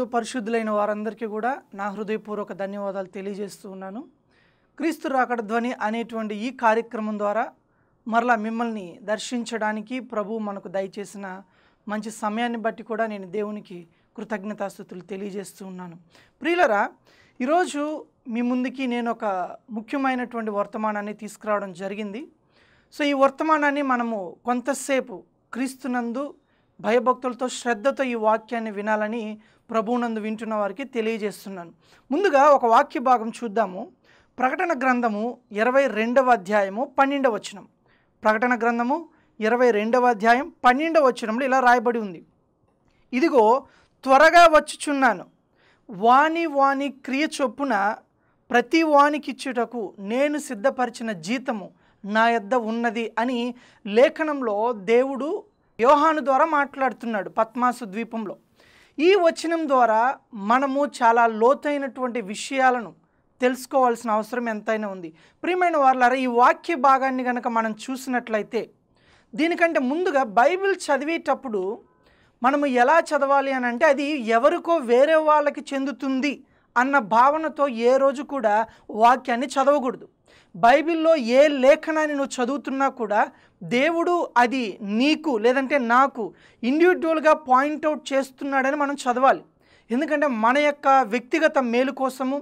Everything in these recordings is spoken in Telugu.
పరిశుద్ధులైన వారందరికీ కూడా నా హృదయపూర్వక ధన్యవాదాలు తెలియజేస్తూ ఉన్నాను క్రీస్తు రాకడ ధ్వని అనేటువంటి ఈ కార్యక్రమం ద్వారా మరలా మిమ్మల్ని దర్శించడానికి ప్రభు మనకు దయచేసిన మంచి సమయాన్ని బట్టి కూడా నేను దేవునికి కృతజ్ఞతాస్థుతులు తెలియజేస్తూ ఉన్నాను ప్రియులరా ఈరోజు మీ ముందుకి నేను ఒక ముఖ్యమైనటువంటి వర్తమానాన్ని తీసుకురావడం జరిగింది సో ఈ వర్తమానాన్ని మనము కొంతసేపు క్రీస్తునందు భయభక్తులతో శ్రద్ధతో ఈ వాక్యాన్ని వినాలని ప్రభువునందు వింటున్న వారికి తెలియజేస్తున్నాను ముందుగా ఒక వాక్య భాగం చూద్దాము ప్రకటన గ్రంథము ఇరవై రెండవ అధ్యాయము పన్నెండవ వచనం ప్రకటన గ్రంథము ఇరవై రెండవ అధ్యాయం పన్నెండవ వచనంలో ఇలా రాయబడి ఉంది ఇదిగో త్వరగా వచ్చుచున్నాను వాని వాని క్రియ చొప్పున ప్రతి వానికిచ్చుటకు నేను సిద్ధపరిచిన జీతము నా యొద్ద ఉన్నది అని లేఖనంలో దేవుడు యోహాను ద్వారా మాట్లాడుతున్నాడు పద్మాసు ద్వీపంలో ఈ వచనం ద్వారా మనము చాలా లోతైనటువంటి విషయాలను తెలుసుకోవాల్సిన అవసరం ఎంతైనా ఉంది ప్రియమైన వాళ్ళారా ఈ వాక్య భాగాన్ని కనుక మనం చూసినట్లయితే దీనికంటే ముందుగా బైబిల్ చదివేటప్పుడు మనము ఎలా చదవాలి అని అంటే అది ఎవరికో వేరే వాళ్ళకి చెందుతుంది అన్న భావనతో ఏ రోజు కూడా వాక్యాన్ని చదవకూడదు బైబిల్లో ఏ లేఖనాన్ని నువ్వు చదువుతున్నా కూడా దేవుడు అది నీకు లేదంటే నాకు ఇండివిజువల్గా పాయింట్అవుట్ చేస్తున్నాడని మనం చదవాలి ఎందుకంటే మన యొక్క వ్యక్తిగత మేలు కోసము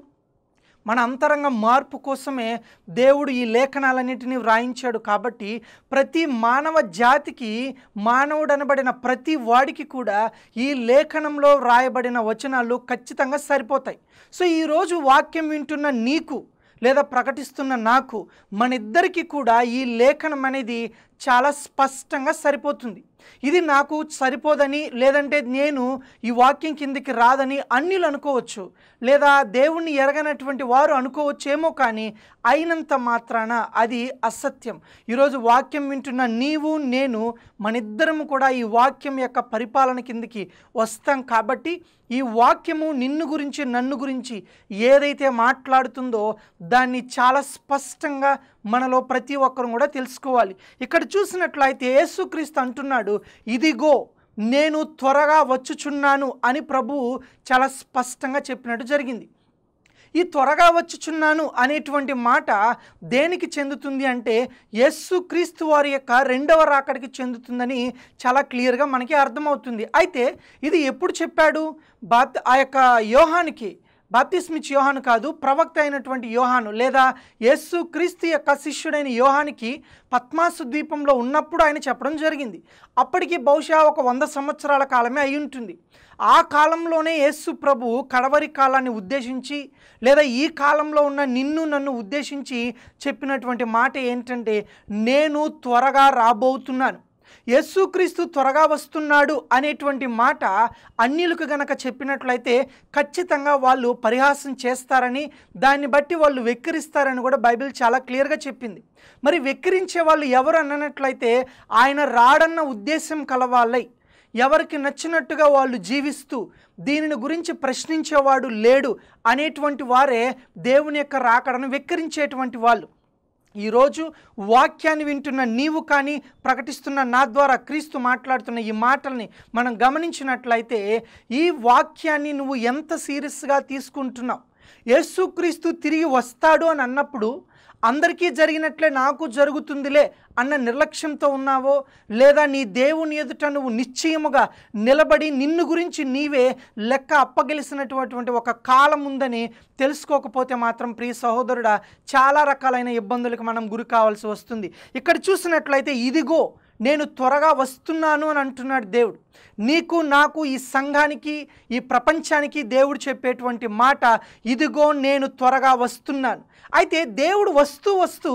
మన అంతరంగ మార్పు కోసమే దేవుడు ఈ లేఖనాలన్నింటినీ వ్రాయించాడు కాబట్టి ప్రతి మానవ జాతికి మానవుడు అనబడిన ప్రతి వాడికి కూడా ఈ లేఖనంలో వ్రాయబడిన వచనాలు ఖచ్చితంగా సరిపోతాయి సో ఈరోజు వాక్యం వింటున్న నీకు లేదా ప్రకటిస్తున్న నాకు మన ఇద్దరికి కూడా ఈ లేఖనం అనేది చాలా స్పష్టంగా సరిపోతుంది ఇది నాకు సరిపోదని లేదంటే నేను ఈ వాక్యం కిందికి రాదని అన్యులు అనుకోవచ్చు లేదా దేవుణ్ణి ఎరగనటువంటి వారు అనుకోవచ్చేమో కానీ అయినంత మాత్రాన అది అసత్యం ఈరోజు వాక్యం వింటున్న నీవు నేను మనిద్దరం కూడా ఈ వాక్యం యొక్క పరిపాలన కిందికి వస్తాం కాబట్టి ఈ వాక్యము నిన్ను గురించి నన్ను గురించి ఏదైతే మాట్లాడుతుందో దాన్ని చాలా స్పష్టంగా మనలో ప్రతి ఒక్కరు కూడా తెలుసుకోవాలి ఇక్కడ చూసినట్లయితే యేసుక్రీస్తు అంటున్నాడు ఇదిగో నేను త్వరగా వచ్చుచున్నాను అని ప్రభువు చాలా స్పష్టంగా చెప్పినట్టు జరిగింది ఈ త్వరగా వచ్చుచున్నాను అనేటువంటి మాట దేనికి చెందుతుంది అంటే యస్సు క్రీస్తు వారి యొక్క రెండవ రాకడికి చెందుతుందని చాలా క్లియర్గా మనకి అర్థమవుతుంది అయితే ఇది ఎప్పుడు చెప్పాడు బాప్ ఆ యొక్క యోహానికి బాప్తిస్మిచ్ యోహాను కాదు ప్రవక్త అయినటువంటి యోహాను లేదా యేసు క్రీస్తు యొక్క శిష్యుడైన యోహానికి పద్మాసు ద్వీపంలో ఉన్నప్పుడు ఆయన చెప్పడం జరిగింది అప్పటికి బహుశా ఒక వంద సంవత్సరాల కాలమే అయి ఉంటుంది ఆ కాలంలోనే యేసు ప్రభు కడవరి కాలాన్ని ఉద్దేశించి లేదా ఈ కాలంలో ఉన్న నిన్ను నన్ను ఉద్దేశించి చెప్పినటువంటి మాట ఏంటంటే నేను త్వరగా రాబోతున్నాను యేసుక్రీస్తు త్వరగా వస్తున్నాడు అనేటువంటి మాట అన్యులకు గనక చెప్పినట్లయితే ఖచ్చితంగా వాళ్ళు పరిహాసం చేస్తారని దాన్ని బట్టి వాళ్ళు వెక్కిరిస్తారని కూడా బైబిల్ చాలా క్లియర్గా చెప్పింది మరి వెక్కిరించే వాళ్ళు ఎవరు అన్నట్లయితే ఆయన రాడన్న ఉద్దేశం కలవాళ్ళై ఎవరికి నచ్చినట్టుగా వాళ్ళు జీవిస్తూ దీనిని గురించి ప్రశ్నించేవాడు లేడు అనేటువంటి వారే దేవుని యొక్క రాకడను వెక్కిరించేటువంటి వాళ్ళు ఈరోజు వాక్యాన్ని వింటున్న నీవు కానీ ప్రకటిస్తున్న నా ద్వారా క్రీస్తు మాట్లాడుతున్న ఈ మాటల్ని మనం గమనించినట్లయితే ఈ వాక్యాన్ని నువ్వు ఎంత సీరియస్గా తీసుకుంటున్నావు యేసుక్రీస్తు తిరిగి వస్తాడు అని అన్నప్పుడు అందరికీ జరిగినట్లే నాకు జరుగుతుందిలే అన్న నిర్లక్ష్యంతో ఉన్నావో లేదా నీ దేవుని ఎదుట నువ్వు నిశ్చయముగా నిలబడి నిన్ను గురించి నీవే లెక్క అప్పగలిసినటువంటి ఒక కాలం ఉందని తెలుసుకోకపోతే మాత్రం ప్రియ సహోదరుడా చాలా రకాలైన ఇబ్బందులకు మనం గురి కావాల్సి వస్తుంది ఇక్కడ చూసినట్లయితే ఇదిగో నేను త్వరగా వస్తున్నాను అని అంటున్నాడు దేవుడు నీకు నాకు ఈ సంఘానికి ఈ ప్రపంచానికి దేవుడు చెప్పేటువంటి మాట ఇదిగో నేను త్వరగా వస్తున్నాను అయితే దేవుడు వస్తూ వస్తూ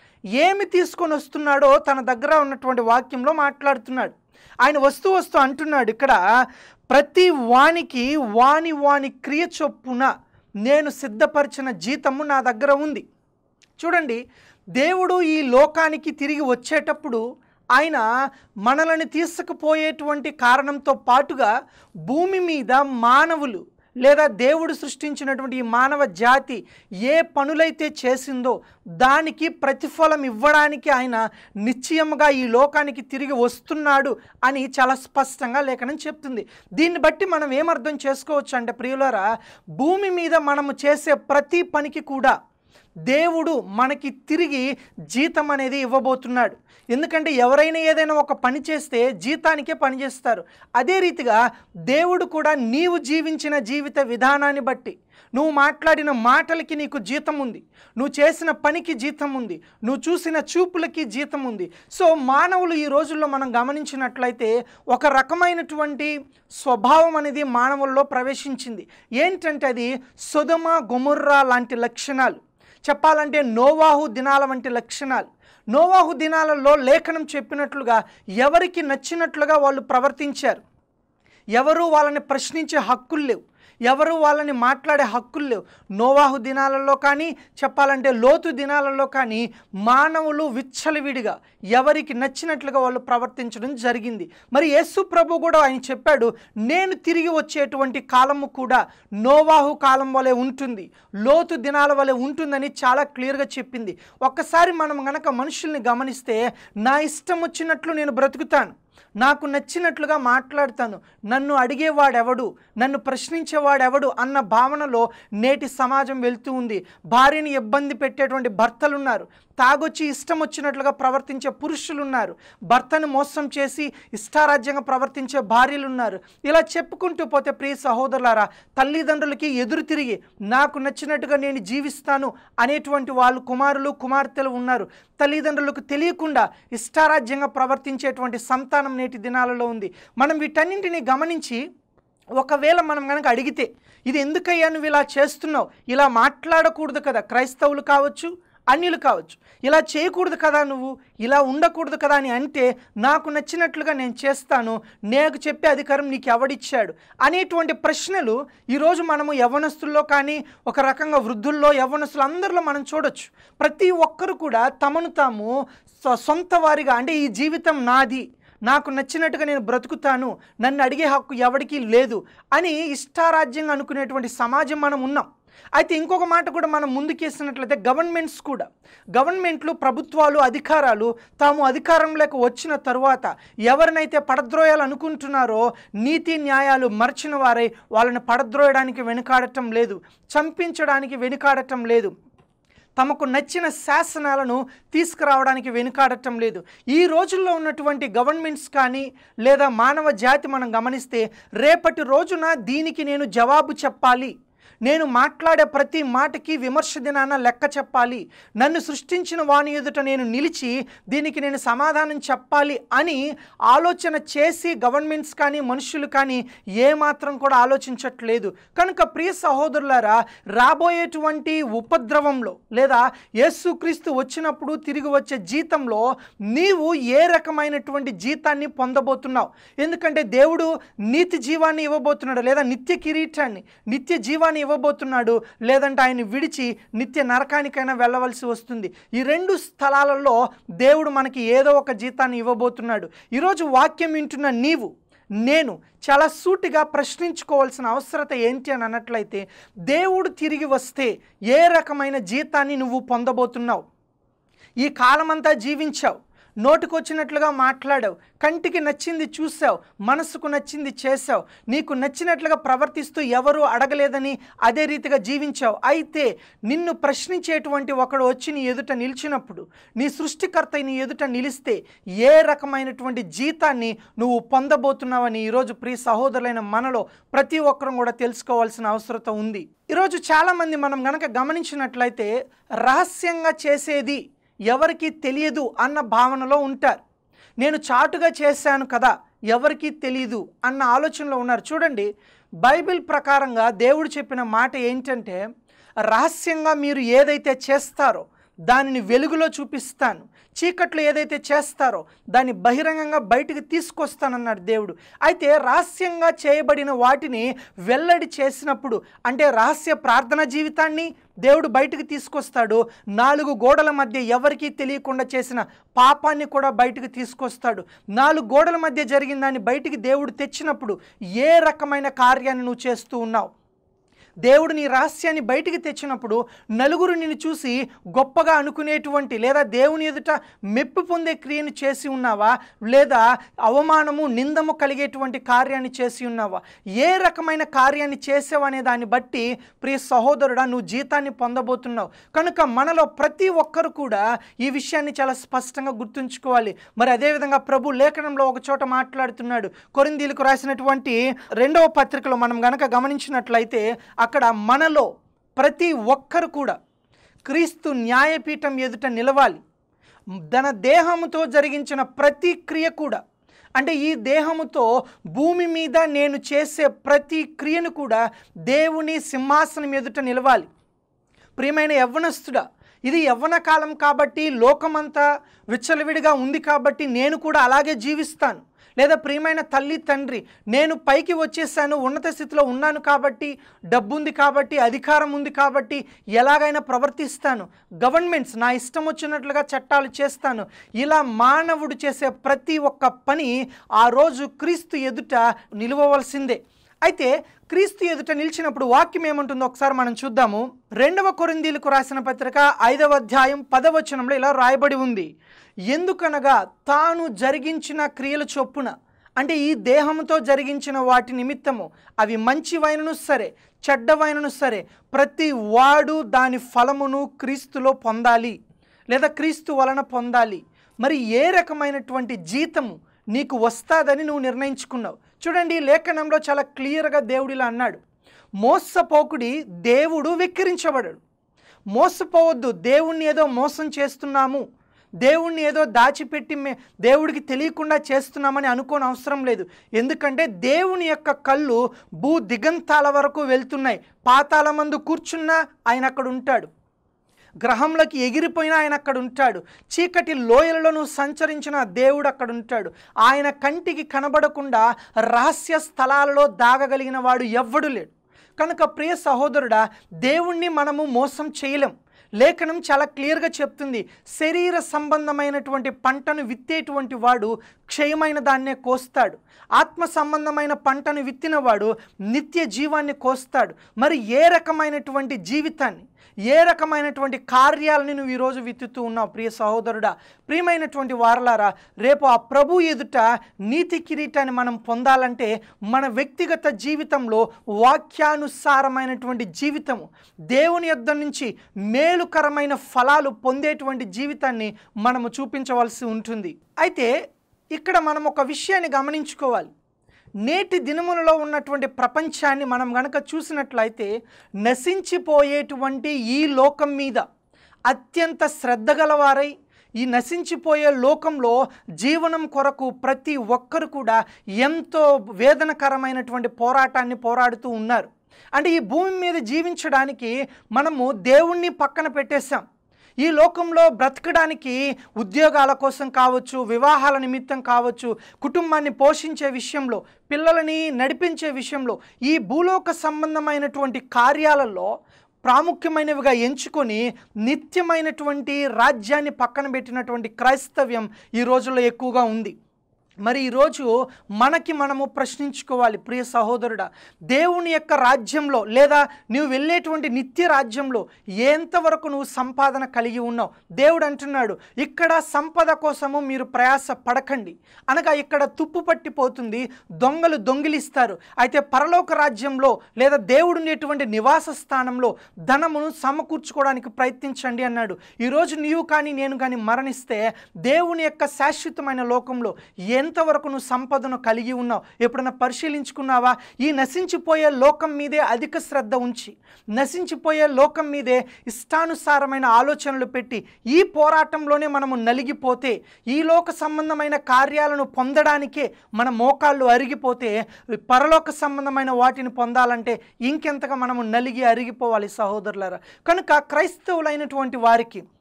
ఏమి తీసుకొని వస్తున్నాడో తన దగ్గర ఉన్నటువంటి వాక్యంలో మాట్లాడుతున్నాడు ఆయన వస్తూ వస్తూ అంటున్నాడు ఇక్కడ ప్రతి వానికి వాని వాని క్రియ చొప్పున నేను సిద్ధపరిచిన జీతము నా దగ్గర ఉంది చూడండి దేవుడు ఈ లోకానికి తిరిగి వచ్చేటప్పుడు ఆయన మనలను తీసుకుపోయేటువంటి కారణంతో పాటుగా భూమి మీద మానవులు లేదా దేవుడు సృష్టించినటువంటి ఈ మానవ జాతి ఏ పనులైతే చేసిందో దానికి ప్రతిఫలం ఇవ్వడానికి ఆయన నిశ్చయముగా ఈ లోకానికి తిరిగి వస్తున్నాడు అని చాలా స్పష్టంగా లేఖనం చెప్తుంది దీన్ని బట్టి మనం ఏమర్థం చేసుకోవచ్చు అంటే ప్రియులరా భూమి మీద మనము చేసే ప్రతి పనికి కూడా దేవుడు మనకి తిరిగి జీతం అనేది ఇవ్వబోతున్నాడు ఎందుకంటే ఎవరైనా ఏదైనా ఒక పని చేస్తే జీతానికే పని చేస్తారు అదే రీతిగా దేవుడు కూడా నీవు జీవించిన జీవిత విధానాన్ని బట్టి నువ్వు మాట్లాడిన మాటలకి నీకు జీతం ఉంది నువ్వు చేసిన పనికి జీతం ఉంది నువ్వు చూసిన చూపులకి జీతం ఉంది సో మానవులు ఈ రోజుల్లో మనం గమనించినట్లయితే ఒక రకమైనటువంటి స్వభావం అనేది మానవుల్లో ప్రవేశించింది ఏంటంటే అది సుధమ గుముర్రా లాంటి లక్షణాలు చెప్పాలంటే నోవాహు దినాల వంటి లక్షణాలు నోవాహు దినాలలో లేఖనం చెప్పినట్లుగా ఎవరికి నచ్చినట్లుగా వాళ్ళు ప్రవర్తించారు ఎవరు వాళ్ళని ప్రశ్నించే హక్కులు లేవు ఎవరు వాళ్ళని మాట్లాడే హక్కులు లేవు నోవాహు దినాలలో కానీ చెప్పాలంటే లోతు దినాలలో కానీ మానవులు విచ్చలవిడిగా ఎవరికి నచ్చినట్లుగా వాళ్ళు ప్రవర్తించడం జరిగింది మరి యేసు ప్రభు కూడా ఆయన చెప్పాడు నేను తిరిగి వచ్చేటువంటి కాలము కూడా నోవాహు కాలం వలె ఉంటుంది లోతు దినాల వలె ఉంటుందని చాలా క్లియర్గా చెప్పింది ఒక్కసారి మనం గనక మనుషుల్ని గమనిస్తే నా ఇష్టం వచ్చినట్లు నేను బ్రతుకుతాను నాకు నచ్చినట్లుగా మాట్లాడతాను నన్ను అడిగేవాడెవడు నన్ను ప్రశ్నించేవాడెవడు అన్న భావనలో నేటి సమాజం వెళ్తూ ఉంది భార్యని ఇబ్బంది పెట్టేటువంటి భర్తలు ఉన్నారు తాగొచ్చి ఇష్టం వచ్చినట్లుగా ప్రవర్తించే పురుషులు ఉన్నారు భర్తను మోసం చేసి ఇష్టారాజ్యంగా ప్రవర్తించే భార్యలు ఉన్నారు ఇలా చెప్పుకుంటూ పోతే ప్రియ సహోదరులారా తల్లిదండ్రులకి ఎదురు తిరిగి నాకు నచ్చినట్టుగా నేను జీవిస్తాను అనేటువంటి వాళ్ళు కుమారులు కుమార్తెలు ఉన్నారు తల్లిదండ్రులకు తెలియకుండా ఇష్టారాజ్యంగా ప్రవర్తించేటువంటి సంతానం నేటి దినాలలో ఉంది మనం వీటన్నింటినీ గమనించి ఒకవేళ మనం కనుక అడిగితే ఇది ఎందుకయ్యా నువ్వు ఇలా చేస్తున్నావు ఇలా మాట్లాడకూడదు కదా క్రైస్తవులు కావచ్చు అన్యులు కావచ్చు ఇలా చేయకూడదు కదా నువ్వు ఇలా ఉండకూడదు కదా అని అంటే నాకు నచ్చినట్లుగా నేను చేస్తాను నేను చెప్పే అధికారం నీకు ఎవడిచ్చాడు అనేటువంటి ప్రశ్నలు ఈరోజు మనము యవ్వనస్తుల్లో కానీ ఒక రకంగా వృద్ధుల్లో యవ్వనస్తులు అందరిలో మనం చూడొచ్చు ప్రతి ఒక్కరు కూడా తమను తాము సొ- సొంత వారిగా అంటే ఈ జీవితం నాది నాకు నచ్చినట్టుగా నేను బ్రతుకుతాను నన్ను అడిగే హక్కు ఎవరికీ లేదు అని ఇష్టారాజ్యంగా అనుకునేటువంటి సమాజం మనం ఉన్నాం అయితే ఇంకొక మాట కూడా మనం ముందుకేసినట్లయితే గవర్నమెంట్స్ కూడా గవర్నమెంట్లు ప్రభుత్వాలు అధికారాలు తాము అధికారంలోకి వచ్చిన తరువాత ఎవరినైతే పడద్రోయాలనుకుంటున్నారో నీతి న్యాయాలు మర్చిన వారై వాళ్ళని పడద్రోయడానికి వెనుకాడటం లేదు చంపించడానికి వెనుకాడటం లేదు తమకు నచ్చిన శాసనాలను తీసుకురావడానికి వెనుకాడటం లేదు ఈ రోజుల్లో ఉన్నటువంటి గవర్నమెంట్స్ కానీ లేదా మానవ జాతి మనం గమనిస్తే రేపటి రోజున దీనికి నేను జవాబు చెప్పాలి నేను మాట్లాడే ప్రతి మాటకి విమర్శ దినాన లెక్క చెప్పాలి నన్ను సృష్టించిన వాని ఎదుట నేను నిలిచి దీనికి నేను సమాధానం చెప్పాలి అని ఆలోచన చేసి గవర్నమెంట్స్ కానీ మనుషులు కానీ ఏమాత్రం కూడా ఆలోచించట్లేదు కనుక ప్రియ సహోదరులారా రాబోయేటువంటి ఉపద్రవంలో లేదా యేసుక్రీస్తు వచ్చినప్పుడు తిరిగి వచ్చే జీతంలో నీవు ఏ రకమైనటువంటి జీతాన్ని పొందబోతున్నావు ఎందుకంటే దేవుడు నీతి జీవాన్ని ఇవ్వబోతున్నాడు లేదా నిత్య కిరీటాన్ని నిత్య జీవాన్ని ఇవ్వబోతున్నాడు లేదంటే ఆయన విడిచి నిత్య నరకానికైనా వెళ్ళవలసి వస్తుంది ఈ రెండు స్థలాలలో దేవుడు మనకి ఏదో ఒక జీతాన్ని ఇవ్వబోతున్నాడు ఈరోజు వాక్యం వింటున్న నీవు నేను చాలా సూటిగా ప్రశ్నించుకోవాల్సిన అవసరత ఏంటి అని అన్నట్లయితే దేవుడు తిరిగి వస్తే ఏ రకమైన జీతాన్ని నువ్వు పొందబోతున్నావు ఈ కాలమంతా జీవించావు నోటికొచ్చినట్లుగా మాట్లాడావు కంటికి నచ్చింది చూసావు మనసుకు నచ్చింది చేసావు నీకు నచ్చినట్లుగా ప్రవర్తిస్తూ ఎవరు అడగలేదని అదే రీతిగా జీవించావు అయితే నిన్ను ప్రశ్నించేటువంటి ఒకడు వచ్చి నీ ఎదుట నిలిచినప్పుడు నీ సృష్టికర్త నీ ఎదుట నిలిస్తే ఏ రకమైనటువంటి జీతాన్ని నువ్వు పొందబోతున్నావని ఈరోజు ప్రియ సహోదరులైన మనలో ప్రతి ఒక్కరం కూడా తెలుసుకోవాల్సిన అవసరత ఉంది ఈరోజు చాలామంది మనం గనక గమనించినట్లయితే రహస్యంగా చేసేది ఎవరికి తెలియదు అన్న భావనలో ఉంటారు నేను చాటుగా చేశాను కదా ఎవరికీ తెలియదు అన్న ఆలోచనలో ఉన్నారు చూడండి బైబిల్ ప్రకారంగా దేవుడు చెప్పిన మాట ఏంటంటే రహస్యంగా మీరు ఏదైతే చేస్తారో దానిని వెలుగులో చూపిస్తాను చీకట్లో ఏదైతే చేస్తారో దాన్ని బహిరంగంగా బయటికి తీసుకొస్తానన్నాడు దేవుడు అయితే రహస్యంగా చేయబడిన వాటిని వెల్లడి చేసినప్పుడు అంటే రహస్య ప్రార్థన జీవితాన్ని దేవుడు బయటికి తీసుకొస్తాడు నాలుగు గోడల మధ్య ఎవరికీ తెలియకుండా చేసిన పాపాన్ని కూడా బయటికి తీసుకొస్తాడు నాలుగు గోడల మధ్య జరిగిన దాన్ని బయటికి దేవుడు తెచ్చినప్పుడు ఏ రకమైన కార్యాన్ని నువ్వు చేస్తూ ఉన్నావు దేవుడు నీ రహస్యాన్ని బయటికి తెచ్చినప్పుడు నలుగురు నిన్ను చూసి గొప్పగా అనుకునేటువంటి లేదా దేవుని ఎదుట మెప్పు పొందే క్రియను చేసి ఉన్నావా లేదా అవమానము నిందము కలిగేటువంటి కార్యాన్ని చేసి ఉన్నావా ఏ రకమైన కార్యాన్ని చేసావు అనే దాన్ని బట్టి ప్రియ సహోదరుడా నువ్వు జీతాన్ని పొందబోతున్నావు కనుక మనలో ప్రతి ఒక్కరు కూడా ఈ విషయాన్ని చాలా స్పష్టంగా గుర్తుంచుకోవాలి మరి అదేవిధంగా ప్రభు లేఖనంలో ఒక చోట మాట్లాడుతున్నాడు కొరిందీలకు రాసినటువంటి రెండవ పత్రికలో మనం గనక గమనించినట్లయితే అక్కడ మనలో ప్రతి ఒక్కరు కూడా క్రీస్తు న్యాయపీఠం ఎదుట నిలవాలి తన దేహముతో జరిగించిన ప్రతి క్రియ కూడా అంటే ఈ దేహముతో భూమి మీద నేను చేసే ప్రతి క్రియను కూడా దేవుని సింహాసనం ఎదుట నిలవాలి ప్రియమైన యవ్వనస్తుడా ఇది యవ్వన కాలం కాబట్టి లోకమంతా విచ్చలవిడిగా ఉంది కాబట్టి నేను కూడా అలాగే జీవిస్తాను లేదా ప్రియమైన తల్లి తండ్రి నేను పైకి వచ్చేసాను ఉన్నత స్థితిలో ఉన్నాను కాబట్టి డబ్బు ఉంది కాబట్టి అధికారం ఉంది కాబట్టి ఎలాగైనా ప్రవర్తిస్తాను గవర్నమెంట్స్ నా ఇష్టం వచ్చినట్లుగా చట్టాలు చేస్తాను ఇలా మానవుడు చేసే ప్రతి ఒక్క పని ఆ రోజు క్రీస్తు ఎదుట నిలవవలసిందే అయితే క్రీస్తు ఎదుట నిలిచినప్పుడు వాక్యం ఏముంటుందో ఒకసారి మనం చూద్దాము రెండవ కొరిందీలకు రాసిన పత్రిక ఐదవ అధ్యాయం పదవచనంలో ఇలా రాయబడి ఉంది ఎందుకనగా తాను జరిగించిన క్రియల చొప్పున అంటే ఈ దేహంతో జరిగించిన వాటి నిమిత్తము అవి మంచివైనను సరే చెడ్డవైనను సరే ప్రతి వాడు దాని ఫలమును క్రీస్తులో పొందాలి లేదా క్రీస్తు వలన పొందాలి మరి ఏ రకమైనటువంటి జీతము నీకు వస్తాదని నువ్వు నిర్ణయించుకున్నావు చూడండి లేఖనంలో చాలా క్లియర్గా దేవుడిలా అన్నాడు మోసపోకుడి దేవుడు వెక్కిరించబడడు మోసపోవద్దు దేవుణ్ణి ఏదో మోసం చేస్తున్నాము దేవుణ్ణి ఏదో దాచిపెట్టి మే దేవుడికి తెలియకుండా చేస్తున్నామని అనుకోని అవసరం లేదు ఎందుకంటే దేవుని యొక్క కళ్ళు భూ దిగంతాల వరకు వెళ్తున్నాయి పాతాళమందు కూర్చున్నా ఆయన అక్కడ ఉంటాడు గ్రహంలోకి ఎగిరిపోయినా ఆయన అక్కడ ఉంటాడు చీకటి లోయలలో నువ్వు సంచరించిన దేవుడు అక్కడ ఉంటాడు ఆయన కంటికి కనబడకుండా రహస్య స్థలాలలో దాగగలిగిన వాడు ఎవ్వడు లేడు కనుక ప్రియ సహోదరుడా దేవుణ్ణి మనము మోసం చేయలేం లేఖనం చాలా క్లియర్గా చెప్తుంది శరీర సంబంధమైనటువంటి పంటను విత్తేటువంటి వాడు క్షయమైన దాన్నే కోస్తాడు ఆత్మ సంబంధమైన పంటను విత్తినవాడు నిత్య జీవాన్ని కోస్తాడు మరి ఏ రకమైనటువంటి జీవితాన్ని ఏ రకమైనటువంటి కార్యాలని నువ్వు ఈరోజు విత్తుతూ ఉన్నావు ప్రియ సహోదరుడా ప్రియమైనటువంటి వారలారా రేపు ఆ ప్రభు ఎదుట నీతి కిరీటాన్ని మనం పొందాలంటే మన వ్యక్తిగత జీవితంలో వాక్యానుసారమైనటువంటి జీవితము దేవుని యొద్ద నుంచి మేలుకరమైన ఫలాలు పొందేటువంటి జీవితాన్ని మనము చూపించవలసి ఉంటుంది అయితే ఇక్కడ మనం ఒక విషయాన్ని గమనించుకోవాలి నేటి దినములలో ఉన్నటువంటి ప్రపంచాన్ని మనం గనక చూసినట్లయితే నశించిపోయేటువంటి ఈ లోకం మీద అత్యంత శ్రద్ధ గలవారై ఈ నశించిపోయే లోకంలో జీవనం కొరకు ప్రతి ఒక్కరు కూడా ఎంతో వేదనకరమైనటువంటి పోరాటాన్ని పోరాడుతూ ఉన్నారు అంటే ఈ భూమి మీద జీవించడానికి మనము దేవుణ్ణి పక్కన పెట్టేశాం ఈ లోకంలో బ్రతకడానికి ఉద్యోగాల కోసం కావచ్చు వివాహాల నిమిత్తం కావచ్చు కుటుంబాన్ని పోషించే విషయంలో పిల్లలని నడిపించే విషయంలో ఈ భూలోక సంబంధమైనటువంటి కార్యాలలో ప్రాముఖ్యమైనవిగా ఎంచుకొని నిత్యమైనటువంటి రాజ్యాన్ని పక్కన పెట్టినటువంటి క్రైస్తవ్యం ఈ రోజుల్లో ఎక్కువగా ఉంది మరి ఈరోజు మనకి మనము ప్రశ్నించుకోవాలి ప్రియ సహోదరుడా దేవుని యొక్క రాజ్యంలో లేదా నువ్వు వెళ్ళేటువంటి నిత్య రాజ్యంలో ఎంతవరకు నువ్వు సంపాదన కలిగి ఉన్నావు దేవుడు అంటున్నాడు ఇక్కడ సంపద కోసము మీరు ప్రయాస పడకండి అనగా ఇక్కడ తుప్పు పట్టిపోతుంది దొంగలు దొంగిలిస్తారు అయితే పరలోక రాజ్యంలో లేదా దేవుడు ఉండేటువంటి నివాస స్థానంలో ధనమును సమకూర్చుకోవడానికి ప్రయత్నించండి అన్నాడు ఈరోజు నీవు కానీ నేను కానీ మరణిస్తే దేవుని యొక్క శాశ్వతమైన లోకంలో ఎంతవరకు నువ్వు సంపదను కలిగి ఉన్నావు ఎప్పుడైనా పరిశీలించుకున్నావా ఈ నశించిపోయే లోకం మీదే అధిక శ్రద్ధ ఉంచి నశించిపోయే లోకం మీదే ఇష్టానుసారమైన ఆలోచనలు పెట్టి ఈ పోరాటంలోనే మనము నలిగిపోతే ఈ లోక సంబంధమైన కార్యాలను పొందడానికే మన మోకాళ్ళు అరిగిపోతే పరలోక సంబంధమైన వాటిని పొందాలంటే ఇంకెంతగా మనము నలిగి అరిగిపోవాలి సహోదరులారా కనుక క్రైస్తవులైనటువంటి వారికి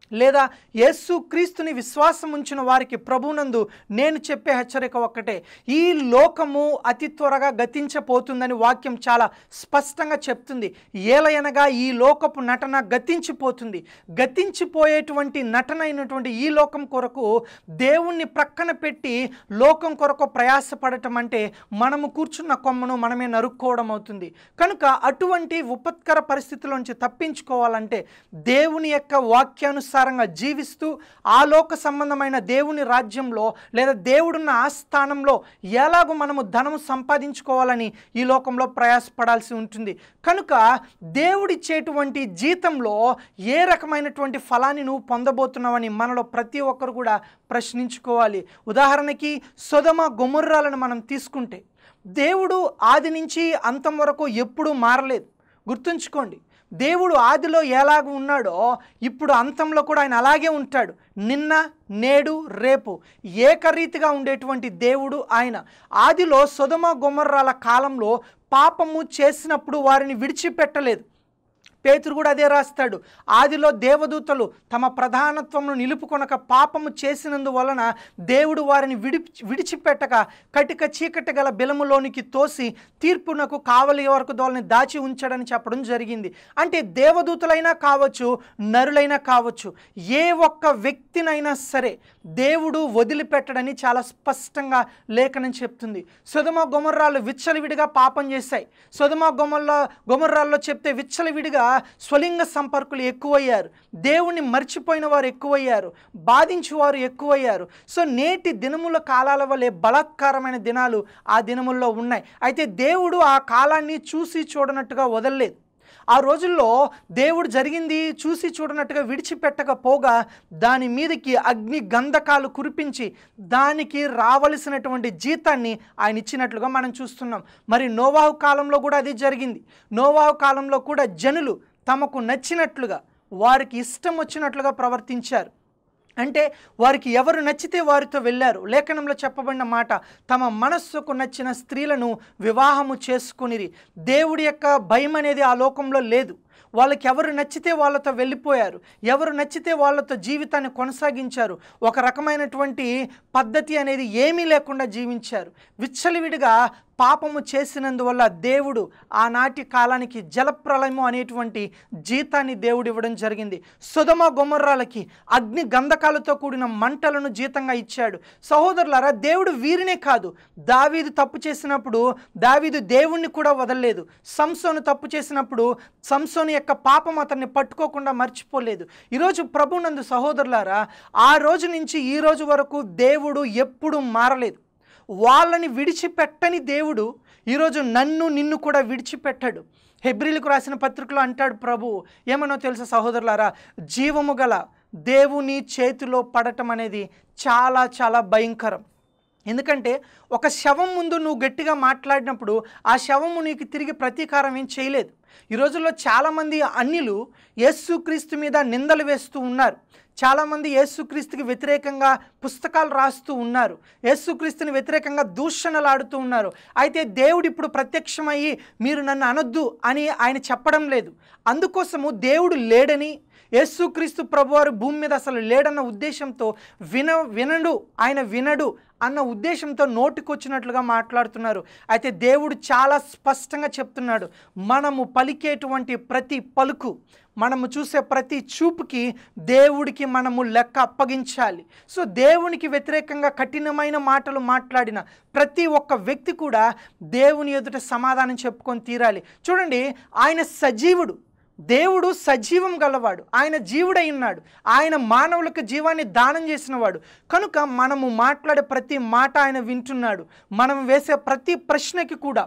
లేదా యేసు క్రీస్తుని విశ్వాసం ఉంచిన వారికి ప్రభునందు నేను చెప్పే హెచ్చరిక ఒక్కటే ఈ లోకము అతి త్వరగా గతించపోతుందని వాక్యం చాలా స్పష్టంగా చెప్తుంది ఏలయనగా ఈ లోకపు నటన గతించిపోతుంది గతించిపోయేటువంటి నటన అయినటువంటి ఈ లోకం కొరకు దేవుణ్ణి ప్రక్కన పెట్టి లోకం కొరకు ప్రయాసపడటం అంటే మనము కూర్చున్న కొమ్మను మనమే నరుక్కోవడం అవుతుంది కనుక అటువంటి ఉపత్కర పరిస్థితుల్లోంచి తప్పించుకోవాలంటే దేవుని యొక్క వాక్యానుసారంగా జీవిస్తూ ఆ లోక సంబంధమైన దేవుని రాజ్యంలో లేదా దేవుడున్న ఆ స్థానంలో ఎలాగో మనము ధనము సంపాదించుకోవాలని ఈ లోకంలో ప్రయాసపడాల్సి ఉంటుంది కనుక దేవుడిచ్చేటువంటి జీతంలో ఏ రకమైనటువంటి ఫలాన్ని నువ్వు పొందబోతున్నావని మనలో ప్రతి ఒక్కరు కూడా ప్రశ్నించుకోవాలి ఉదాహరణకి సొదమ గుమర్రాలను మనం తీసుకుంటే దేవుడు ఆది నుంచి అంతం వరకు ఎప్పుడూ మారలేదు గుర్తుంచుకోండి దేవుడు ఆదిలో ఎలాగ ఉన్నాడో ఇప్పుడు అంతంలో కూడా ఆయన అలాగే ఉంటాడు నిన్న నేడు రేపు ఏకరీతిగా ఉండేటువంటి దేవుడు ఆయన ఆదిలో సుధమ గుమర్రాల కాలంలో పాపము చేసినప్పుడు వారిని విడిచిపెట్టలేదు పేతురు కూడా అదే రాస్తాడు ఆదిలో దేవదూతలు తమ ప్రధానత్వమును నిలుపుకొనక పాపము చేసినందువలన దేవుడు వారిని విడి విడిచిపెట్టక కటిక చీకటి గల బెలములోనికి తోసి తీర్పునకు కావలి వరకు దోలని దాచి ఉంచాడని చెప్పడం జరిగింది అంటే దేవదూతలైనా కావచ్చు నరులైనా కావచ్చు ఏ ఒక్క వ్యక్తినైనా సరే దేవుడు వదిలిపెట్టడని చాలా స్పష్టంగా లేఖనం చెప్తుంది సుధమ గుమర్రాలు విచ్చలవిడిగా పాపం చేశాయి సుధమ గుమర్ల గుమర్రాల్లో చెప్తే విచ్చలవిడిగా స్వలింగ సంపర్కులు ఎక్కువయ్యారు దేవుణ్ణి మర్చిపోయిన వారు ఎక్కువయ్యారు బాధించేవారు ఎక్కువయ్యారు సో నేటి దినముల కాలాల వలె బలాత్కారమైన దినాలు ఆ దినముల్లో ఉన్నాయి అయితే దేవుడు ఆ కాలాన్ని చూసి చూడనట్టుగా వదలలేదు ఆ రోజుల్లో దేవుడు జరిగింది చూసి చూడనట్టుగా విడిచిపెట్టకపోగా దాని మీదకి అగ్ని గంధకాలు కురిపించి దానికి రావలసినటువంటి జీతాన్ని ఆయన ఇచ్చినట్లుగా మనం చూస్తున్నాం మరి నోవాహు కాలంలో కూడా అది జరిగింది నోవాహు కాలంలో కూడా జనులు తమకు నచ్చినట్లుగా వారికి ఇష్టం వచ్చినట్లుగా ప్రవర్తించారు అంటే వారికి ఎవరు నచ్చితే వారితో వెళ్ళారు లేఖనంలో చెప్పబడిన మాట తమ మనస్సుకు నచ్చిన స్త్రీలను వివాహము చేసుకునిరి దేవుడి యొక్క భయం అనేది ఆ లోకంలో లేదు వాళ్ళకి ఎవరు నచ్చితే వాళ్ళతో వెళ్ళిపోయారు ఎవరు నచ్చితే వాళ్ళతో జీవితాన్ని కొనసాగించారు ఒక రకమైనటువంటి పద్ధతి అనేది ఏమీ లేకుండా జీవించారు విచ్చలవిడిగా పాపము చేసినందువల్ల దేవుడు ఆనాటి కాలానికి జలప్రలయము అనేటువంటి జీతాన్ని దేవుడు ఇవ్వడం జరిగింది సుధమ గుమర్రాలకి అగ్ని గంధకాలతో కూడిన మంటలను జీతంగా ఇచ్చాడు సహోదరులారా దేవుడు వీరినే కాదు దావీదు తప్పు చేసినప్పుడు దావీదు దేవుణ్ణి కూడా వదలలేదు సంసోను తప్పు చేసినప్పుడు సంసోను యొక్క పాపం అతన్ని పట్టుకోకుండా మర్చిపోలేదు ఈరోజు ప్రభునందు సహోదరులారా ఆ రోజు నుంచి ఈ రోజు వరకు దేవుడు ఎప్పుడు మారలేదు వాళ్ళని విడిచిపెట్టని దేవుడు ఈరోజు నన్ను నిన్ను కూడా విడిచిపెట్టాడు హెబ్రిలకు రాసిన పత్రికలో అంటాడు ప్రభు ఏమనో తెలుసా సహోదరులారా జీవము గల దేవుని చేతిలో పడటం అనేది చాలా చాలా భయంకరం ఎందుకంటే ఒక శవం ముందు నువ్వు గట్టిగా మాట్లాడినప్పుడు ఆ శవము నీకు తిరిగి ప్రతీకారం ఏం చేయలేదు ఈ రోజుల్లో చాలామంది అన్యులు యేసుక్రీస్తు మీద నిందలు వేస్తూ ఉన్నారు చాలామంది యేసుక్రీస్తుకి వ్యతిరేకంగా పుస్తకాలు రాస్తూ ఉన్నారు యేసుక్రీస్తుని వ్యతిరేకంగా దూషణలు ఆడుతూ ఉన్నారు అయితే దేవుడు ఇప్పుడు ప్రత్యక్షమయ్యి మీరు నన్ను అనొద్దు అని ఆయన చెప్పడం లేదు అందుకోసము దేవుడు లేడని యేసుక్రీస్తు ప్రభువారు భూమి మీద అసలు లేడన్న ఉద్దేశంతో విన వినడు ఆయన వినడు అన్న ఉద్దేశంతో నోటికొచ్చినట్లుగా మాట్లాడుతున్నారు అయితే దేవుడు చాలా స్పష్టంగా చెప్తున్నాడు మనము పలికేటువంటి ప్రతి పలుకు మనము చూసే ప్రతి చూపుకి దేవుడికి మనము లెక్క అప్పగించాలి సో దేవునికి వ్యతిరేకంగా కఠినమైన మాటలు మాట్లాడిన ప్రతి ఒక్క వ్యక్తి కూడా దేవుని ఎదుట సమాధానం చెప్పుకొని తీరాలి చూడండి ఆయన సజీవుడు దేవుడు సజీవం గలవాడు ఆయన జీవుడై ఉన్నాడు ఆయన మానవులకు జీవాన్ని దానం చేసినవాడు కనుక మనము మాట్లాడే ప్రతి మాట ఆయన వింటున్నాడు మనం వేసే ప్రతి ప్రశ్నకి కూడా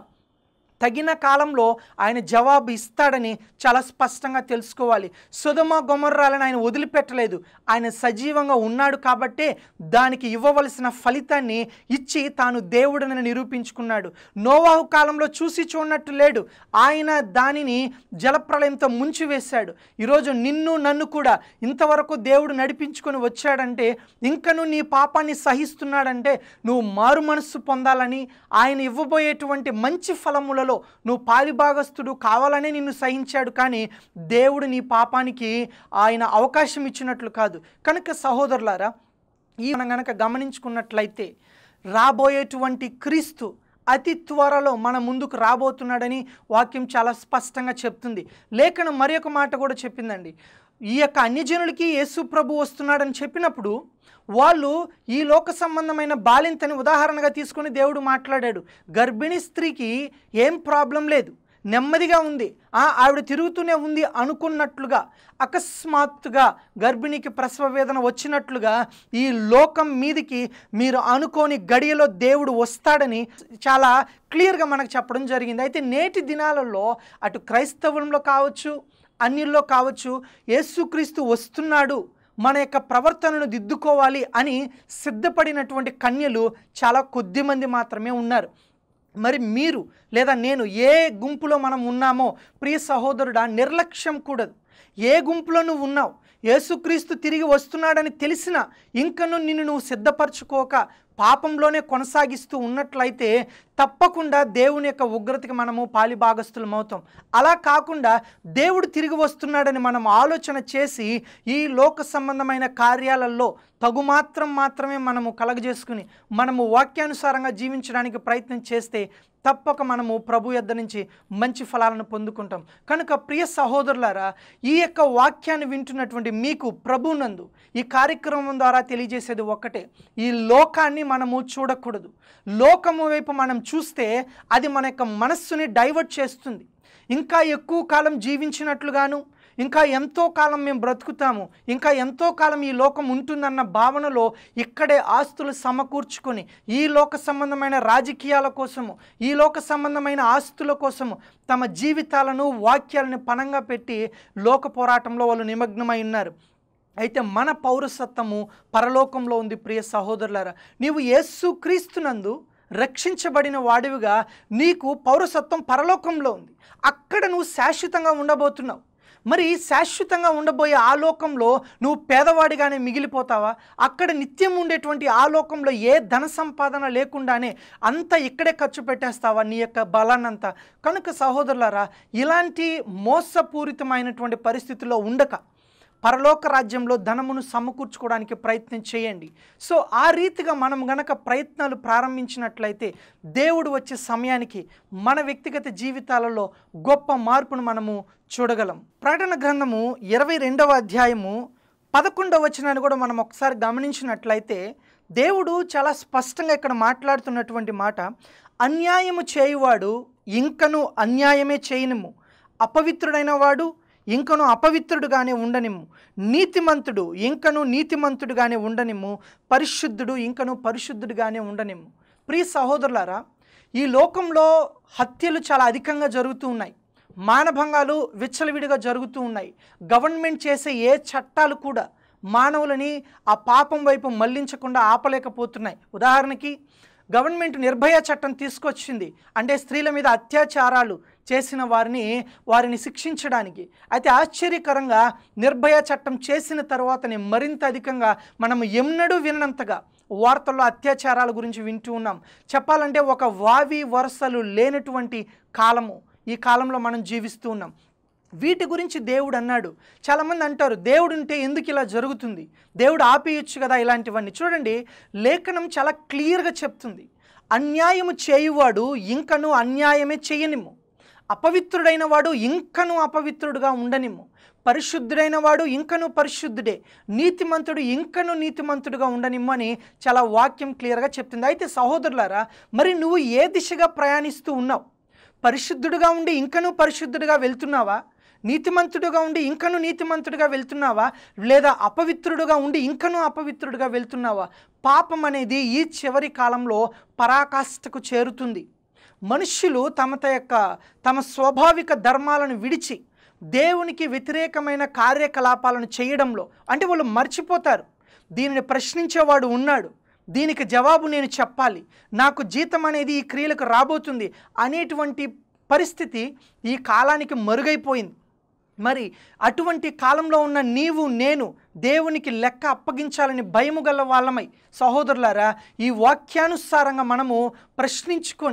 తగిన కాలంలో ఆయన జవాబు ఇస్తాడని చాలా స్పష్టంగా తెలుసుకోవాలి సుధమ గొమర్రాలను ఆయన వదిలిపెట్టలేదు ఆయన సజీవంగా ఉన్నాడు కాబట్టే దానికి ఇవ్వవలసిన ఫలితాన్ని ఇచ్చి తాను దేవుడని నిరూపించుకున్నాడు నోవాహు కాలంలో చూసి చూడనట్టు లేడు ఆయన దానిని జలప్రలయంతో ముంచివేశాడు ఈరోజు నిన్ను నన్ను కూడా ఇంతవరకు దేవుడు నడిపించుకొని వచ్చాడంటే ఇంకను నీ పాపాన్ని సహిస్తున్నాడంటే నువ్వు మారు మనస్సు పొందాలని ఆయన ఇవ్వబోయేటువంటి మంచి ఫలములలో దీవెనలలో నువ్వు పాలిభాగస్తుడు కావాలనే నిన్ను సహించాడు కానీ దేవుడు నీ పాపానికి ఆయన అవకాశం ఇచ్చినట్లు కాదు కనుక సహోదరులారా ఈ మనం గనక గమనించుకున్నట్లయితే రాబోయేటువంటి క్రీస్తు అతి త్వరలో మన ముందుకు రాబోతున్నాడని వాక్యం చాలా స్పష్టంగా చెప్తుంది లేఖనం మరి ఒక మాట కూడా చెప్పిందండి ఈ యొక్క అన్యజనులకి యేసు ప్రభు వస్తున్నాడని చెప్పినప్పుడు వాళ్ళు ఈ లోక సంబంధమైన బాలింతని ఉదాహరణగా తీసుకొని దేవుడు మాట్లాడాడు గర్భిణీ స్త్రీకి ఏం ప్రాబ్లం లేదు నెమ్మదిగా ఉంది ఆ ఆవిడ తిరుగుతూనే ఉంది అనుకున్నట్లుగా అకస్మాత్తుగా గర్భిణికి ప్రసవ వేదన వచ్చినట్లుగా ఈ లోకం మీదికి మీరు అనుకోని గడియలో దేవుడు వస్తాడని చాలా క్లియర్గా మనకు చెప్పడం జరిగింది అయితే నేటి దినాలలో అటు క్రైస్తవంలో కావచ్చు అన్నిల్లో కావచ్చు యేసుక్రీస్తు వస్తున్నాడు మన యొక్క ప్రవర్తనను దిద్దుకోవాలి అని సిద్ధపడినటువంటి కన్యలు చాలా కొద్ది మంది మాత్రమే ఉన్నారు మరి మీరు లేదా నేను ఏ గుంపులో మనం ఉన్నామో ప్రియ సహోదరుడా నిర్లక్ష్యం కూడదు ఏ గుంపులో నువ్వు ఉన్నావు యేసుక్రీస్తు తిరిగి వస్తున్నాడని తెలిసినా ఇంకను నిన్ను నువ్వు సిద్ధపరచుకోక పాపంలోనే కొనసాగిస్తూ ఉన్నట్లయితే తప్పకుండా దేవుని యొక్క ఉగ్రతకి మనము పాలిభాగస్తులం అవుతాం అలా కాకుండా దేవుడు తిరిగి వస్తున్నాడని మనం ఆలోచన చేసి ఈ లోక సంబంధమైన కార్యాలలో తగు మాత్రం మాత్రమే మనము కలగజేసుకుని మనము వాక్యానుసారంగా జీవించడానికి ప్రయత్నం చేస్తే తప్పక మనము ప్రభు యొద్ద నుంచి మంచి ఫలాలను పొందుకుంటాం కనుక ప్రియ సహోదరులారా ఈ యొక్క వాక్యాన్ని వింటున్నటువంటి మీకు ప్రభునందు ఈ కార్యక్రమం ద్వారా తెలియజేసేది ఒక్కటే ఈ లోకాన్ని మనము చూడకూడదు లోకము వైపు మనం చూస్తే అది మన యొక్క మనస్సుని డైవర్ట్ చేస్తుంది ఇంకా ఎక్కువ కాలం జీవించినట్లుగాను ఇంకా ఎంతో కాలం మేము బ్రతుకుతాము ఇంకా ఎంతో కాలం ఈ లోకం ఉంటుందన్న భావనలో ఇక్కడే ఆస్తులు సమకూర్చుకొని ఈ లోక సంబంధమైన రాజకీయాల కోసము ఈ లోక సంబంధమైన ఆస్తుల కోసము తమ జీవితాలను వాక్యాలను పనంగా పెట్టి లోక పోరాటంలో వాళ్ళు నిమగ్నమై ఉన్నారు అయితే మన పౌరసత్వము పరలోకంలో ఉంది ప్రియ సహోదరులారా నీవు యేసు క్రీస్తునందు రక్షించబడిన వాడివిగా నీకు పౌరసత్వం పరలోకంలో ఉంది అక్కడ నువ్వు శాశ్వతంగా ఉండబోతున్నావు మరి శాశ్వతంగా ఉండబోయే ఆ లోకంలో నువ్వు పేదవాడిగానే మిగిలిపోతావా అక్కడ నిత్యం ఉండేటువంటి ఆ లోకంలో ఏ ధన సంపాదన లేకుండానే అంతా ఇక్కడే ఖర్చు పెట్టేస్తావా నీ యొక్క బలాన్నంతా కనుక సహోదరులారా ఇలాంటి మోసపూరితమైనటువంటి పరిస్థితుల్లో ఉండక పరలోక రాజ్యంలో ధనమును సమకూర్చుకోవడానికి ప్రయత్నం చేయండి సో ఆ రీతిగా మనం గనక ప్రయత్నాలు ప్రారంభించినట్లయితే దేవుడు వచ్చే సమయానికి మన వ్యక్తిగత జీవితాలలో గొప్ప మార్పును మనము చూడగలం ప్రకటన గ్రంథము ఇరవై రెండవ అధ్యాయము పదకొండవ వచనాన్ని కూడా మనం ఒకసారి గమనించినట్లయితే దేవుడు చాలా స్పష్టంగా ఇక్కడ మాట్లాడుతున్నటువంటి మాట అన్యాయము చేయువాడు ఇంకను అన్యాయమే చేయనిము అపవిత్రుడైన వాడు ఇంకను అపవిత్రుడుగానే ఉండనిమ్ము నీతిమంతుడు ఇంకను నీతిమంతుడుగానే ఉండనిమ్ము పరిశుద్ధుడు ఇంకను పరిశుద్ధుడుగానే ఉండనిమ్ము ప్రియ సహోదరులారా ఈ లోకంలో హత్యలు చాలా అధికంగా జరుగుతూ ఉన్నాయి మానభంగాలు విచ్చలవిడిగా జరుగుతూ ఉన్నాయి గవర్నమెంట్ చేసే ఏ చట్టాలు కూడా మానవులని ఆ పాపం వైపు మళ్లించకుండా ఆపలేకపోతున్నాయి ఉదాహరణకి గవర్నమెంట్ నిర్భయ చట్టం తీసుకొచ్చింది అంటే స్త్రీల మీద అత్యాచారాలు చేసిన వారిని వారిని శిక్షించడానికి అయితే ఆశ్చర్యకరంగా నిర్భయ చట్టం చేసిన తర్వాతనే మరింత అధికంగా మనం ఎన్నడూ విననంతగా వార్తల్లో అత్యాచారాల గురించి వింటూ ఉన్నాం చెప్పాలంటే ఒక వావి వరుసలు లేనటువంటి కాలము ఈ కాలంలో మనం జీవిస్తూ ఉన్నాం వీటి గురించి దేవుడు అన్నాడు చాలామంది అంటారు దేవుడు ఉంటే ఎందుకు ఇలా జరుగుతుంది దేవుడు ఆపేయచ్చు కదా ఇలాంటివన్నీ చూడండి లేఖనం చాలా క్లియర్గా చెప్తుంది అన్యాయము చేయువాడు ఇంకను అన్యాయమే చేయనిమ్ము అపవిత్రుడైన వాడు ఇంకను అపవిత్రుడుగా ఉండనిమ్ము పరిశుద్ధుడైన వాడు ఇంకను పరిశుద్ధుడే నీతిమంతుడు ఇంకను నీతిమంతుడుగా ఉండనిమ్ము అని చాలా వాక్యం క్లియర్గా చెప్తుంది అయితే సహోదరులారా మరి నువ్వు ఏ దిశగా ప్రయాణిస్తూ ఉన్నావు పరిశుద్ధుడుగా ఉండి ఇంకను పరిశుద్ధుడిగా వెళ్తున్నావా నీతిమంతుడుగా ఉండి ఇంకను నీతిమంతుడిగా వెళ్తున్నావా లేదా అపవిత్రుడుగా ఉండి ఇంకను అపవిత్రుడిగా వెళ్తున్నావా పాపం అనేది ఈ చివరి కాలంలో పరాకాష్ఠకు చేరుతుంది మనుష్యులు తమ త యొక్క తమ స్వాభావిక ధర్మాలను విడిచి దేవునికి వ్యతిరేకమైన కార్యకలాపాలను చేయడంలో అంటే వాళ్ళు మర్చిపోతారు దీనిని ప్రశ్నించేవాడు ఉన్నాడు దీనికి జవాబు నేను చెప్పాలి నాకు జీతం అనేది ఈ క్రియలకు రాబోతుంది అనేటువంటి పరిస్థితి ఈ కాలానికి మరుగైపోయింది మరి అటువంటి కాలంలో ఉన్న నీవు నేను దేవునికి లెక్క అప్పగించాలని భయము గల వాళ్ళమై సహోదరులారా ఈ వాక్యానుసారంగా మనము ప్రశ్నించుకొని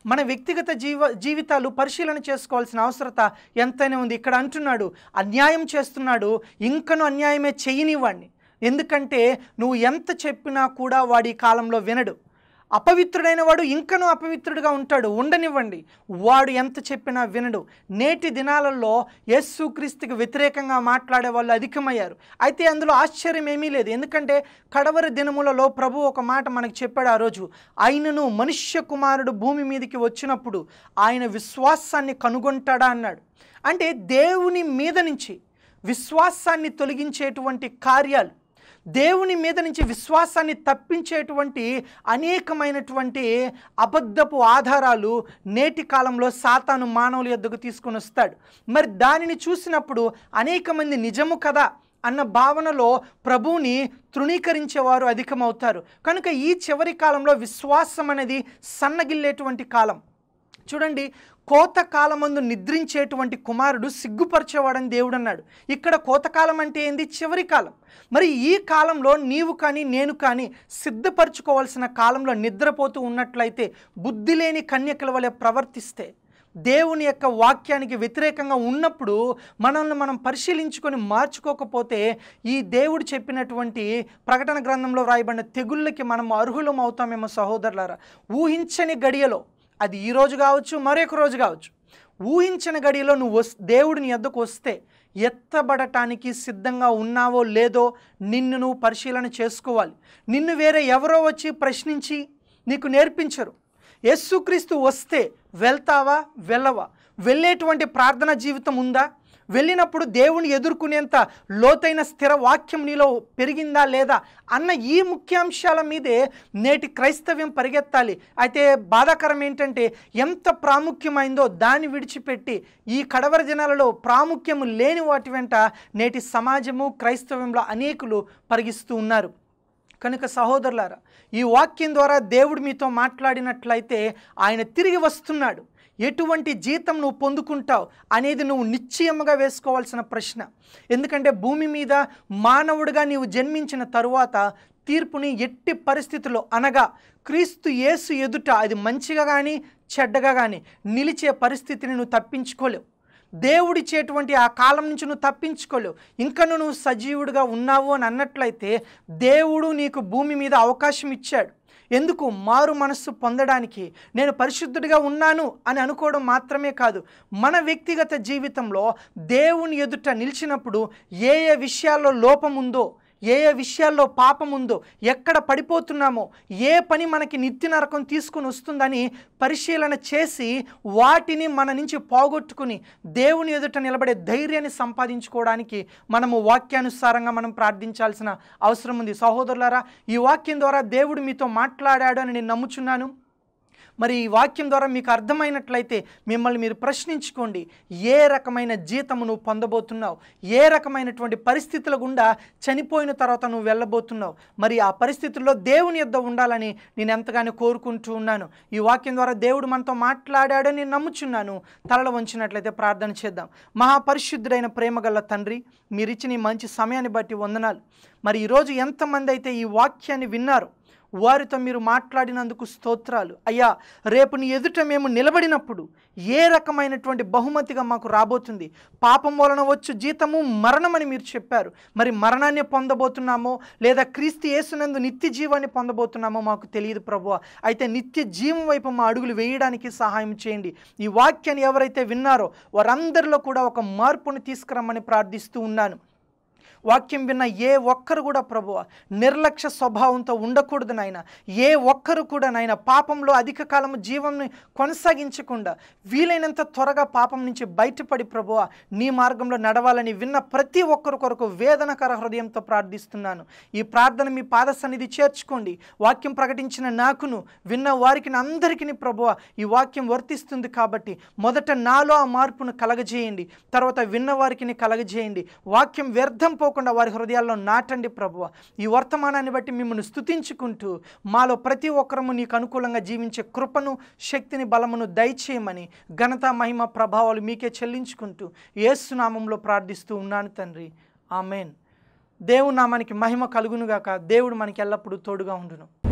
మన వ్యక్తిగత జీవ జీవితాలు పరిశీలన చేసుకోవాల్సిన అవసరత ఎంతైనా ఉంది ఇక్కడ అంటున్నాడు అన్యాయం చేస్తున్నాడు ఇంకను అన్యాయమే చెయ్యనివ్వండి ఎందుకంటే నువ్వు ఎంత చెప్పినా కూడా వాడి ఈ కాలంలో వినడు అపవిత్రుడైన వాడు ఇంకనూ అపవిత్రుడిగా ఉంటాడు ఉండనివ్వండి వాడు ఎంత చెప్పినా వినడు నేటి దినాలలో యేసుక్రీస్తుకి వ్యతిరేకంగా మాట్లాడే వాళ్ళు అధికమయ్యారు అయితే అందులో ఆశ్చర్యం ఏమీ లేదు ఎందుకంటే కడవరి దినములలో ప్రభు ఒక మాట మనకు చెప్పాడు ఆ రోజు ఆయనను మనుష్య కుమారుడు భూమి మీదకి వచ్చినప్పుడు ఆయన విశ్వాసాన్ని కనుగొంటాడా అన్నాడు అంటే దేవుని మీద నుంచి విశ్వాసాన్ని తొలగించేటువంటి కార్యాలు దేవుని మీద నుంచి విశ్వాసాన్ని తప్పించేటువంటి అనేకమైనటువంటి అబద్ధపు ఆధారాలు నేటి కాలంలో సాతాను మానవుల యొద్దకు తీసుకొని వస్తాడు మరి దానిని చూసినప్పుడు అనేక మంది నిజము కదా అన్న భావనలో ప్రభువుని తృణీకరించేవారు అధికమవుతారు కనుక ఈ చివరి కాలంలో విశ్వాసం అనేది సన్నగిల్లేటువంటి కాలం చూడండి కోతకాలమందు నిద్రించేటువంటి కుమారుడు సిగ్గుపరిచేవాడని దేవుడు అన్నాడు ఇక్కడ కోతకాలం అంటే ఏంది చివరి కాలం మరి ఈ కాలంలో నీవు కానీ నేను కానీ సిద్ధపరచుకోవాల్సిన కాలంలో నిద్రపోతూ ఉన్నట్లయితే బుద్ధి లేని కన్యకల వలె ప్రవర్తిస్తే దేవుని యొక్క వాక్యానికి వ్యతిరేకంగా ఉన్నప్పుడు మనల్ని మనం పరిశీలించుకొని మార్చుకోకపోతే ఈ దేవుడు చెప్పినటువంటి ప్రకటన గ్రంథంలో వ్రాయబడిన తెగుళ్ళకి మనం అర్హులం అవుతామేమో సహోదరులారా ఊహించని గడియలో అది ఈ రోజు కావచ్చు మరొక రోజు కావచ్చు ఊహించిన గడియలో నువ్వు వస్ దేవుడిని ఎద్దకు వస్తే ఎత్తబడటానికి సిద్ధంగా ఉన్నావో లేదో నిన్ను నువ్వు పరిశీలన చేసుకోవాలి నిన్ను వేరే ఎవరో వచ్చి ప్రశ్నించి నీకు నేర్పించరు యేసుక్రీస్తు వస్తే వెళ్తావా వెళ్ళవా వెళ్ళేటువంటి ప్రార్థన జీవితం ఉందా వెళ్ళినప్పుడు దేవుని ఎదుర్కొనేంత లోతైన స్థిర వాక్యం నీలో పెరిగిందా లేదా అన్న ఈ ముఖ్యాంశాల మీదే నేటి క్రైస్తవ్యం పరిగెత్తాలి అయితే బాధాకరం ఏంటంటే ఎంత ప్రాముఖ్యమైందో దాన్ని విడిచిపెట్టి ఈ కడవరి దినాలలో ప్రాముఖ్యము లేని వాటి వెంట నేటి సమాజము క్రైస్తవ్యంలో అనేకులు పరిగిస్తూ ఉన్నారు కనుక సహోదరులారా ఈ వాక్యం ద్వారా దేవుడు మీతో మాట్లాడినట్లయితే ఆయన తిరిగి వస్తున్నాడు ఎటువంటి జీతం నువ్వు పొందుకుంటావు అనేది నువ్వు నిశ్చయముగా వేసుకోవాల్సిన ప్రశ్న ఎందుకంటే భూమి మీద మానవుడిగా నీవు జన్మించిన తరువాత తీర్పుని ఎట్టి పరిస్థితుల్లో అనగా క్రీస్తు యేసు ఎదుట అది మంచిగా కానీ చెడ్డగా కానీ నిలిచే పరిస్థితిని నువ్వు తప్పించుకోలేవు దేవుడిచ్చేటువంటి ఆ కాలం నుంచి నువ్వు తప్పించుకోలేవు ఇంకను నువ్వు సజీవుడిగా ఉన్నావు అని అన్నట్లయితే దేవుడు నీకు భూమి మీద అవకాశం ఇచ్చాడు ఎందుకు మారు మనస్సు పొందడానికి నేను పరిశుద్ధుడిగా ఉన్నాను అని అనుకోవడం మాత్రమే కాదు మన వ్యక్తిగత జీవితంలో దేవుని ఎదుట నిలిచినప్పుడు ఏ ఏ విషయాల్లో లోపం ఉందో ఏ ఏ విషయాల్లో పాపం ఉందో ఎక్కడ పడిపోతున్నామో ఏ పని మనకి నిత్య నరకం తీసుకుని వస్తుందని పరిశీలన చేసి వాటిని మన నుంచి పోగొట్టుకుని దేవుని ఎదుట నిలబడే ధైర్యాన్ని సంపాదించుకోవడానికి మనము వాక్యానుసారంగా మనం ప్రార్థించాల్సిన అవసరం ఉంది సహోదరులారా ఈ వాక్యం ద్వారా దేవుడు మీతో మాట్లాడాడు అని నేను నమ్ముచున్నాను మరి ఈ వాక్యం ద్వారా మీకు అర్థమైనట్లయితే మిమ్మల్ని మీరు ప్రశ్నించుకోండి ఏ రకమైన జీతము నువ్వు పొందబోతున్నావు ఏ రకమైనటువంటి పరిస్థితుల గుండా చనిపోయిన తర్వాత నువ్వు వెళ్ళబోతున్నావు మరి ఆ పరిస్థితుల్లో దేవుని యొద్ద ఉండాలని నేను ఎంతగానో కోరుకుంటూ ఉన్నాను ఈ వాక్యం ద్వారా దేవుడు మనతో మాట్లాడాడని నేను నమ్ముచున్నాను తలలు వంచినట్లయితే ప్రార్థన చేద్దాం మహాపరిశుద్ధుడైన ప్రేమగల తండ్రి మీరు ఇచ్చిన ఈ మంచి సమయాన్ని బట్టి వందనాలు మరి ఈరోజు ఎంతమంది అయితే ఈ వాక్యాన్ని విన్నారు వారితో మీరు మాట్లాడినందుకు స్తోత్రాలు అయ్యా రేపు నీ ఎదుట మేము నిలబడినప్పుడు ఏ రకమైనటువంటి బహుమతిగా మాకు రాబోతుంది పాపం వలన వచ్చు జీతము మరణమని మీరు చెప్పారు మరి మరణాన్ని పొందబోతున్నామో లేదా క్రీస్తు యేసునందు నిత్య జీవాన్ని పొందబోతున్నామో మాకు తెలియదు ప్రభు అయితే నిత్య జీవం వైపు మా అడుగులు వేయడానికి సహాయం చేయండి ఈ వాక్యాన్ని ఎవరైతే విన్నారో వారందరిలో కూడా ఒక మార్పును తీసుకురమ్మని ప్రార్థిస్తూ ఉన్నాను వాక్యం విన్న ఏ ఒక్కరు కూడా ప్రభువ నిర్లక్ష్య స్వభావంతో ఉండకూడదు నాయన ఏ ఒక్కరు కూడా నాయన పాపంలో అధిక కాలం జీవంని కొనసాగించకుండా వీలైనంత త్వరగా పాపం నుంచి బయటపడి ప్రభువ నీ మార్గంలో నడవాలని విన్న ప్రతి ఒక్కరు కొరకు వేదనకర హృదయంతో ప్రార్థిస్తున్నాను ఈ ప్రార్థన మీ పాద సన్నిధి చేర్చుకోండి వాక్యం ప్రకటించిన నాకును విన్న వారికి అందరికీ ప్రభువ ఈ వాక్యం వర్తిస్తుంది కాబట్టి మొదట నాలో ఆ మార్పును కలగజేయండి తర్వాత విన్న వారికి కలగజేయండి వాక్యం వ్యర్థం పోకుండా వారి హృదయాల్లో నాటండి ప్రభువ ఈ వర్తమానాన్ని బట్టి మిమ్మల్ని స్తుతించుకుంటూ మాలో ప్రతి ఒక్కరము నీకు అనుకూలంగా జీవించే కృపను శక్తిని బలమును దయచేయమని ఘనత మహిమ ప్రభావాలు మీకే చెల్లించుకుంటూ ఏసునామంలో ప్రార్థిస్తూ ఉన్నాను తండ్రి ఆమెన్ దేవునామానికి మహిమ కలుగునుగాక దేవుడు మనకి ఎల్లప్పుడూ తోడుగా ఉండును